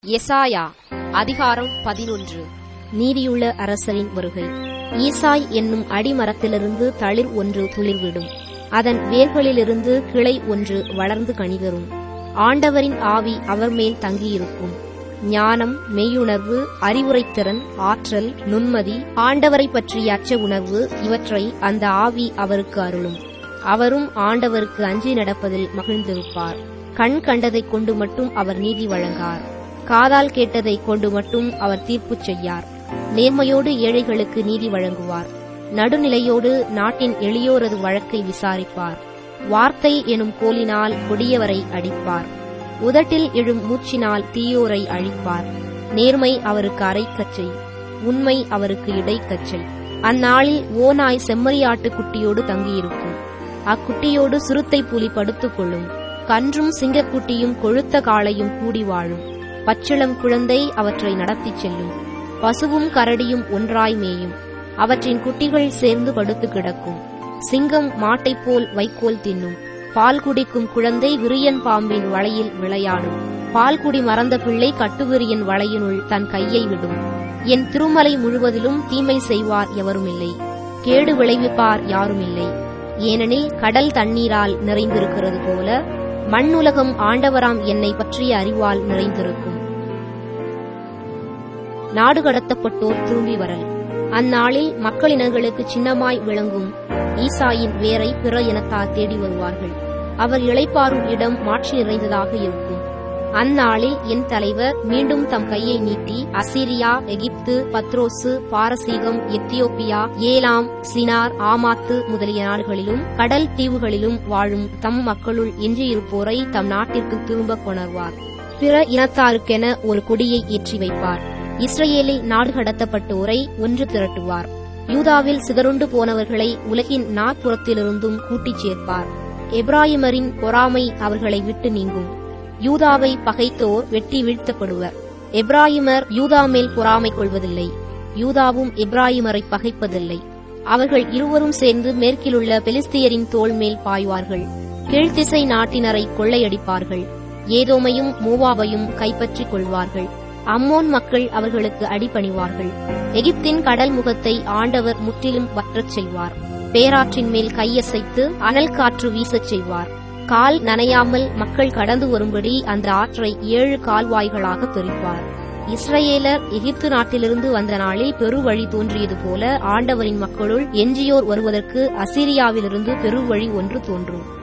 எசாயா அதிகாரம் பதினொன்று நீதியுள்ள அரசரின் வருகை ஈசாய் என்னும் அடிமரத்திலிருந்து தளிர் ஒன்று துளிர்விடும் அதன் வேர்களிலிருந்து கிளை ஒன்று வளர்ந்து கனிதரும் ஆண்டவரின் ஆவி அவர் மேல் தங்கியிருக்கும் ஞானம் மெய்யுணர்வு அறிவுரைத்திறன் ஆற்றல் நுண்மதி ஆண்டவரை பற்றிய அச்ச உணர்வு இவற்றை அந்த ஆவி அவருக்கு அருளும் அவரும் ஆண்டவருக்கு அஞ்சி நடப்பதில் மகிழ்ந்திருப்பார் கண் கண்டதைக் கொண்டு மட்டும் அவர் நீதி வழங்கார் காதால் கேட்டதைக் கொண்டு மட்டும் அவர் தீர்ப்பு செய்யார் நேர்மையோடு ஏழைகளுக்கு நீதி வழங்குவார் நடுநிலையோடு நாட்டின் எளியோரது வழக்கை விசாரிப்பார் வார்த்தை எனும் கோலினால் கொடியவரை அடிப்பார் உதட்டில் எழும் மூச்சினால் தீயோரை அழிப்பார் நேர்மை அவருக்கு அரைக்கச்சை உண்மை அவருக்கு இடைக்கச்சை அந்நாளில் ஓநாய் செம்மறியாட்டு குட்டியோடு தங்கியிருக்கும் அக்குட்டியோடு சிறுத்தை புலி படுத்துக் கொள்ளும் கன்றும் சிங்கக்குட்டியும் கொழுத்த காளையும் கூடி வாழும் பச்சிளம் குழந்தை அவற்றை நடத்திச் செல்லும் பசுவும் கரடியும் ஒன்றாய் மேயும் அவற்றின் குட்டிகள் சேர்ந்து படுத்து கிடக்கும் சிங்கம் மாட்டைப் போல் வைக்கோல் தின்னும் பால் குடிக்கும் குழந்தை விரியன் பாம்பின் வலையில் விளையாடும் பால் குடி மறந்த பிள்ளை கட்டுவிரியன் வலையினுள் தன் கையை விடும் என் திருமலை முழுவதிலும் தீமை செய்வார் எவருமில்லை கேடு விளைவிப்பார் யாருமில்லை ஏனெனில் கடல் தண்ணீரால் நிறைந்திருக்கிறது போல மண்ணுலகம் ஆண்டவராம் என்னை பற்றிய அறிவால் நிறைந்திருக்கும் நாடு கடத்தப்பட்டோர் திரும்பி வரல் அந்நாளில் மக்களினங்களுக்கு சின்னமாய் விளங்கும் ஈசாயின் வேரை பிற இனத்தார் தேடி வருவார்கள் அவர் இளைப்பாறும் இடம் மாட்சி நிறைந்ததாக இருக்கும் அந்நாளில் என் தலைவர் மீண்டும் தம் கையை நீட்டி அசிரியா எகிப்து பத்ரோசு பாரசீகம் எத்தியோப்பியா ஏலாம் சினார் ஆமாத்து முதலிய நாடுகளிலும் கடல் தீவுகளிலும் வாழும் தம் மக்களுள் எஞ்சியிருப்போரை தம் நாட்டிற்கு திரும்ப கொணர்வார் பிற இனத்தாருக்கென ஒரு கொடியை ஏற்றி வைப்பார் இஸ்ரேலில் நாடு கடத்தப்பட்டோரை ஒன்று திரட்டுவார் யூதாவில் சிதறுண்டு போனவர்களை உலகின் நாற்புறத்திலிருந்தும் கூட்டிச் சேர்ப்பார் எப்ராஹிமரின் பொறாமை அவர்களை விட்டு நீங்கும் யூதாவை பகைத்தோர் வெட்டி வீழ்த்தப்படுவர் எப்ராஹிமர் யூதா மேல் பொறாமை கொள்வதில்லை யூதாவும் எப்ராஹிமரை பகைப்பதில்லை அவர்கள் இருவரும் சேர்ந்து மேற்கிலுள்ள பெலிஸ்தியரின் தோள் மேல் பாய்வார்கள் கீழ்த்திசை நாட்டினரை கொள்ளையடிப்பார்கள் ஏதோமையும் மூவாவையும் கைப்பற்றிக் கொள்வார்கள் அம்மோன் மக்கள் அவர்களுக்கு அடிபணிவார்கள் எகிப்தின் கடல் முகத்தை ஆண்டவர் முற்றிலும் வற்றச் செய்வார் பேராற்றின் மேல் கையசைத்து அனல் காற்று வீசச் செய்வார் கால் நனையாமல் மக்கள் கடந்து வரும்படி அந்த ஆற்றை ஏழு கால்வாய்களாக பிரிப்பார் இஸ்ரேலர் எகிப்து நாட்டிலிருந்து வந்த நாளில் பெருவழி தோன்றியது போல ஆண்டவரின் மக்களுள் எஞ்சியோர் வருவதற்கு அசிரியாவிலிருந்து பெருவழி ஒன்று தோன்றும்